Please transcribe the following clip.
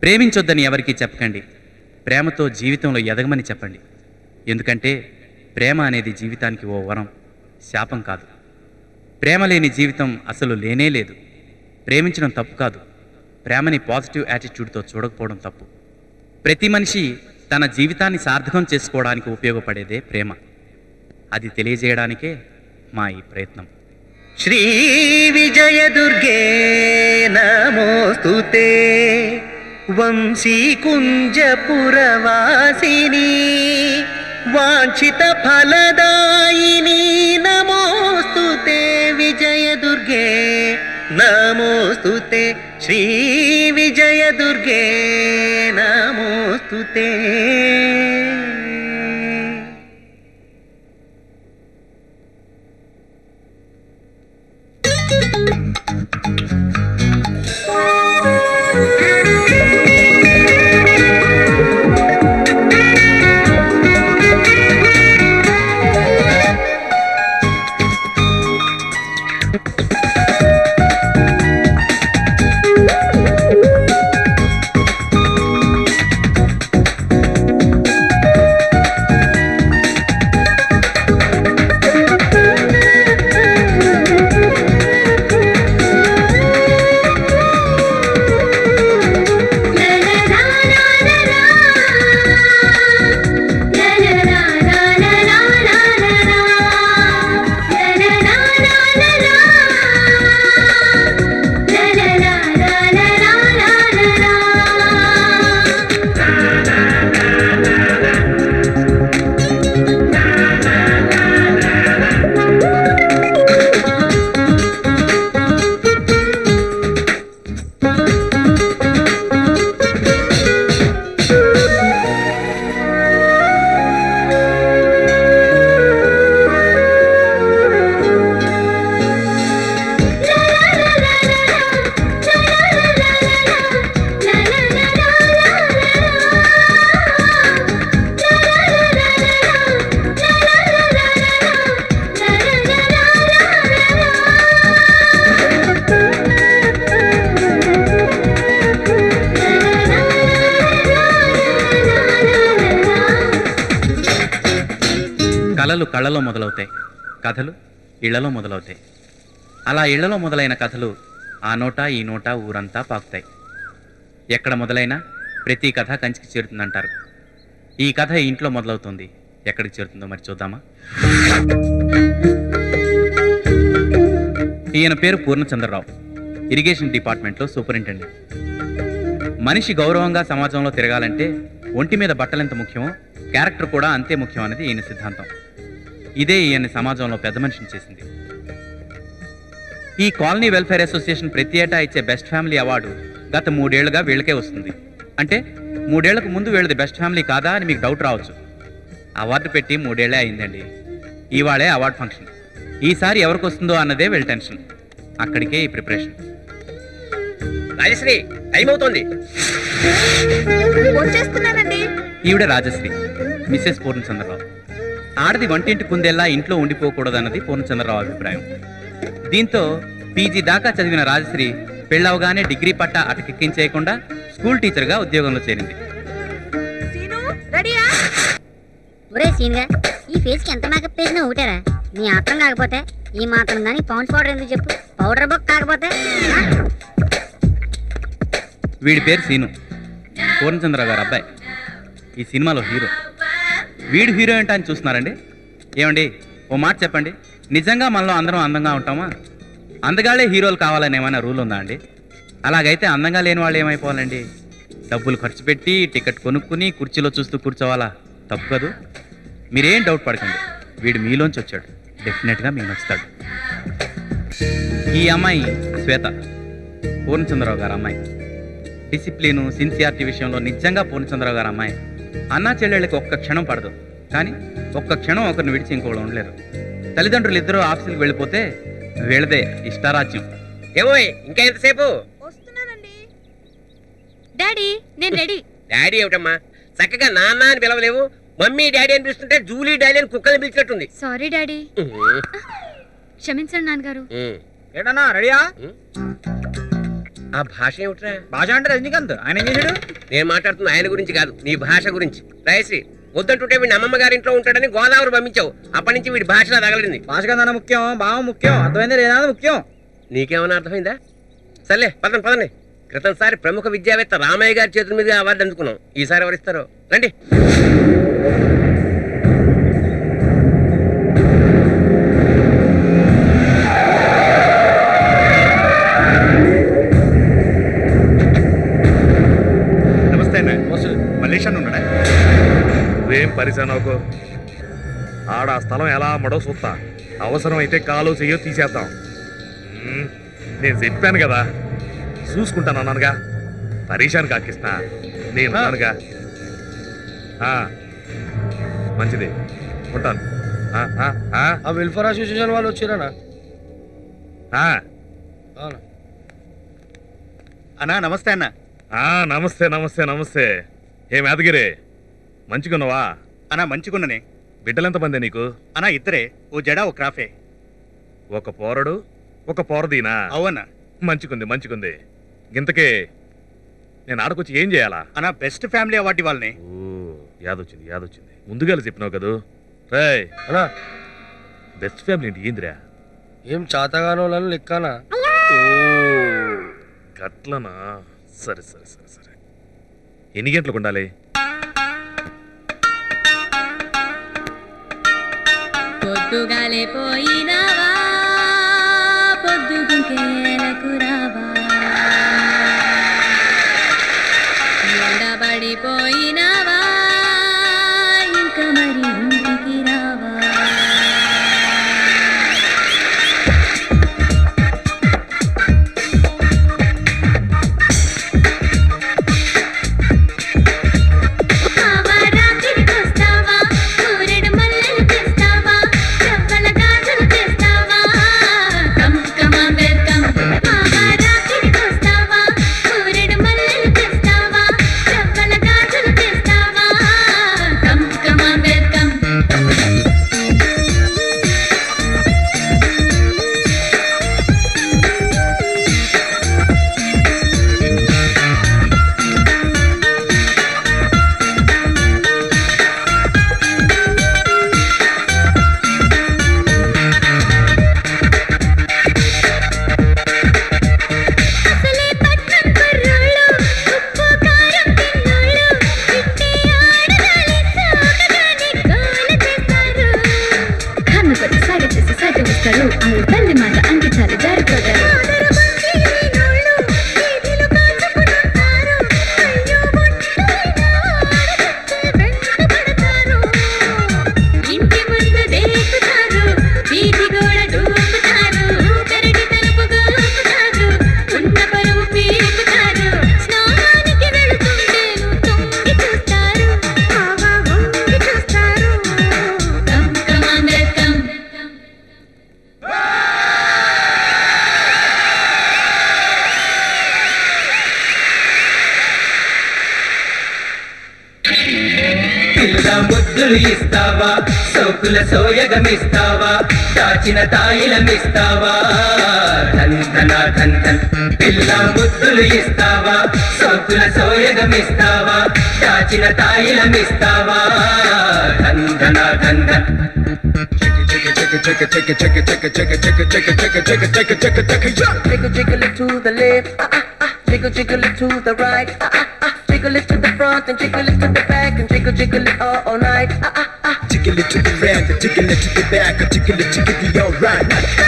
ప్రేమించొద్దని ఎవరికీ చెప్పకండి ప్రేమతో జీవితంలో ఎదగమని చెప్పండి ఎందుకంటే ప్రేమ అనేది జీవితానికి ఓ వరం శాపం కాదు ప్రేమ లేని జీవితం అసలు లేనే లేదు ప్రేమించడం తప్పు కాదు ప్రేమని పాజిటివ్ యాటిట్యూడ్తో చూడకపోవడం తప్పు ప్రతి మనిషి తన జీవితాన్ని సార్థకం చేసుకోవడానికి ఉపయోగపడేదే ప్రేమ అది తెలియజేయడానికే మా ఈ ప్రయత్నం శ్రీ విజయ దుర్గే నమోస్తుతే వంశీ కుంజపురవాసిని వాంఛిత ఫలదాయిని నమోస్తుతే విజయ దుర్గే నమోస్తుతే శ్రీ విజయ దుర్గే నమోస్తుతే కళలు కళ్ళలో మొదలవుతాయి కథలు ఇళ్లలో మొదలవుతాయి అలా ఇళ్లలో మొదలైన కథలు ఆ నోట ఈ నోట ఊరంతా పాకుతాయి ఎక్కడ మొదలైనా ప్రతి కథ కంచికి చేరుతుందంటారు ఈ కథ ఇంట్లో మొదలవుతుంది ఎక్కడికి చేరుతుందో మరి చూద్దామా ఈయన పేరు పూర్ణచంద్రరావు ఇరిగేషన్ డిపార్ట్మెంట్లో సూపరింటెండెంట్ మనిషి గౌరవంగా సమాజంలో తిరగాలంటే ఒంటి మీద బట్టలెంత ముఖ్యమో క్యారెక్టర్ కూడా అంతే ముఖ్యం అనేది ఈయన సిద్ధాంతం ఇదే ఈయన సమాజంలో పెద్ద మనిషిని చేసింది ఈ కాలనీ వెల్ఫేర్ అసోసియేషన్ ప్రతి ఏటా ఇచ్చే బెస్ట్ ఫ్యామిలీ అవార్డు గత మూడేళ్లుగా వీళ్ళకే వస్తుంది అంటే మూడేళ్లకు ముందు వీళ్ళది బెస్ట్ ఫ్యామిలీ కాదా అని మీకు డౌట్ రావచ్చు అవార్డు పెట్టి మూడేళ్లే అయిందండి ఇవాళే అవార్డు ఫంక్షన్ ఈసారి ఎవరికి వస్తుందో అన్నదే వీళ్ళ టెన్షన్ అక్కడికే ఈ ప్రిపరేషన్ రాజశ్రీ టైం అవుతోంది వచ్చేస్తున్నానండి ఈవిడ రాజశ్రీ మిసెస్ పూర్ణచంద్రరావు ఆడది వంటింటి కుందేలా ఇంట్లో ఉండిపోకూడదన్నది పూర్ణచంద్రరావు అభిప్రాయం దీంతో పీజీ దాకా చదివిన రాజశ్రీ పెళ్ళవగానే డిగ్రీ పట్టా అటకెక్కించేయకుండా స్కూల్ టీచర్గా ఉద్యోగంలో చేరింది సీను రెడీయా ఒరే సీన్గా ఈ ఫేస్కి ఎంత మేకప్ వేసినా ఒకటేరా నీ ఆత్రం కాకపోతే ఈ మాత్రం కానీ పౌండ్స్ పౌడర్ ఎందుకు చెప్పు పౌడర్ బొక్ కాకపోతే ఆ? వీడి పేరు సీను పూర్ణచంద్రరావు గారు అబ్బాయి ఈ సినిమాలో హీరో వీడు హీరో ఏంటా అని చూస్తున్నారండి ఏమండి ఓ మాట చెప్పండి నిజంగా మనలో అందరం అందంగా ఉంటామా అందగాళ్ళే హీరోలు కావాలని ఏమైనా రూల్ ఉందా అండి అలాగైతే అందంగా లేని వాళ్ళు ఏమైపోవాలండి డబ్బులు ఖర్చు పెట్టి టికెట్ కొనుక్కుని కుర్చీలో చూస్తూ కూర్చోవాలా తప్పు కదూ మీరేం డౌట్ పడకండి వీడు మీలోంచి వచ్చాడు డెఫినెట్గా మీకు నచ్చుతాడు ఈ అమ్మాయి శ్వేత పూర్ణచంద్రరావు గారు అమ్మాయి డిసిప్లిన్ సిన్సియారిటీ విషయంలో నిజంగా పూర్ణచంద్రరావు గారు అమ్మాయి అన్నా చెల్లెళ్ళకి ఒక్క క్షణం పడదు కానీ ఒక్క క్షణం ఒకరిని విడిచి ఇంకోళ్ళు ఉండలేరు తల్లిదండ్రులు ఇద్దరు ఆఫీసులకు వెళ్ళిపోతే వీళ్ళదే ఇష్టారాజ్యం ఏమోయ్ ఇంకా ఎంతసేపు వస్తున్నానండి డాడీ నేను రెడీ డాడీ ఏమిటమ్మా చక్కగా నాన్న అని పిలవలేవు మమ్మీ డాడీ అని పిలుస్తుంటే జూలీ డాడీ అని కుక్కని పిలిచినట్టుంది సారీ డాడీ ఉహు, క్షమించండి నాన్నగారు ఉహు. ఏంటన్నా రెడీయా ఆ భాష ఏమిట్రా భాష అంటే రజనీకాంత్ ఆయన ఏం చేశాడు నేను మాట్లాడుతున్న ఆయన గురించి కాదు నీ భాష గురించి రాయశ్రీ వద్దంటుంటే వీడి అమ్మమ్మ గారి ఇంట్లో ఉంటాడని గోదావరి పంపించావు అప్పటి నుంచి వీడి భాషలో తగలడింది భాష కన్నా ముఖ్యం బావ ముఖ్యం అర్థమైంది లేదా ముఖ్యం నీకేమైనా అర్థమైందా సర్లే పదండి పదండి క్రితంసారి ప్రముఖ విద్యావేత్త రామయ్య గారి చేతుల మీద అవార్డు అందుకున్నాం ఈసారి ఎవరిస్తారో రండి నమస్తే అన్న మలేషియా ఉన్నాడా నువ్వేం పరిశానోకు ఆడ ఆ స్థలం ఎలా అమ్మడో చూస్తా అవసరం అయితే కాలు చెయ్యో తీసేద్దాం మ్మ్, నేను చెప్పాను కదా చూసుకుంటాను అన్నానుగా పరీక్షాన్ని కాకిస్తా నేను ఉన్నానుగా ఆ, మంచిది ఉంటాను ఆ, ఆ, ఆ, ఆ వెల్ఫేర్ అసోసియేషన్ వాళ్ళు వచ్చారనా ఆ. అన్నా నమస్తే అన్న ఆ, నమస్తే నమస్తే నమస్తే ఏ యాదగిరి మంచిగున్నావా అన్నా మంచిగున్ననే బిడ్డలెంతమంది నీకు అన్నా ఇద్దరే ఓ జడ ఓ క్రాఫే ఒక పోరడు ఒక పోరదీనా అవునా మంచిగుంది మంచిగుంది ఇంతకే నేను ఆడకొచ్చి ఏం చేయాలా అన్నా బెస్ట్ ఫ్యామిలీ అవార్డు ఇవ్వాలని ఓ యాదొచ్చింది యాదొచ్చింది ముందుగా చెప్పినావు కదూ రేయ్ అనా బెస్ట్ ఫ్యామిలీ ఏంటి ఏందిరా ఏం చాతగాని వాళ్ళని లెక్కనా ఓ గట్లనా సరే సరే సరే సరే ఎన్ని గంటలకు ఉండాలి పొద్దుగాలే పోయినావా పొద్దుగుంకేలకు రావా ఎండబడిపోయినావా ఇంకా మరి ఇంటికి రావా మావా రాత్రికొస్తావా సూర్యుడు మల్లెలు తెస్తావా రవ్వల గాజులు తెస్తావా కమ్ కమాన్ వెల్కమ్ మావా రాత్రికొస్తావా సూర్యుడు మల్లెలు తెస్తావా రవ్వల గాజులు తెస్తావా కమ్ కమాన్ వెల్కమ్ అసలే పట్నం కుర్రోళ్ళు ఉప్పు కారం తిన్నోళ్ళు ఇంటి ఆడదాని సాగగానే గోల చేస్తారు కన్ను కొట్టి సాగ చేసి సాగ వస్తారు ఆ తల్లి మాట అంకి చాలు జారిపోతారు ఇంటి ముందు దేకుతారు వీధి గోడ దూకుతారు పెరటి తలుపు గోకుతారు ఉన్న పరువు పీకుతారు స్నానానికి వెళుతుంటేను తొంగి చూస్తారు ఆవా వంగి చూస్తారు కమ్ కమాన్ వెల్కమ్ పిల్ల ముద్దులు ఇస్తావా సోకుల సోయగమిస్తావా దాచిన తాయిలమిస్తావా ధన్ ధన ధన్ ధన్ పిల్ల ముద్దులు ఇస్తావా సోకుల సోయగమిస్తావా దాచిన తాయిలమిస్తావా ధన్ ధన Dhan Dhan Jiggle jiggle it to the left, ah ah ah. Jiggle jiggle it to the right, ah ah ah. Jiggle it to the front and jiggle it to the back and jiggle jiggle it all, all night, ah ah ah. Tickle it to the left, tickle it to the back, tickle it to the alright.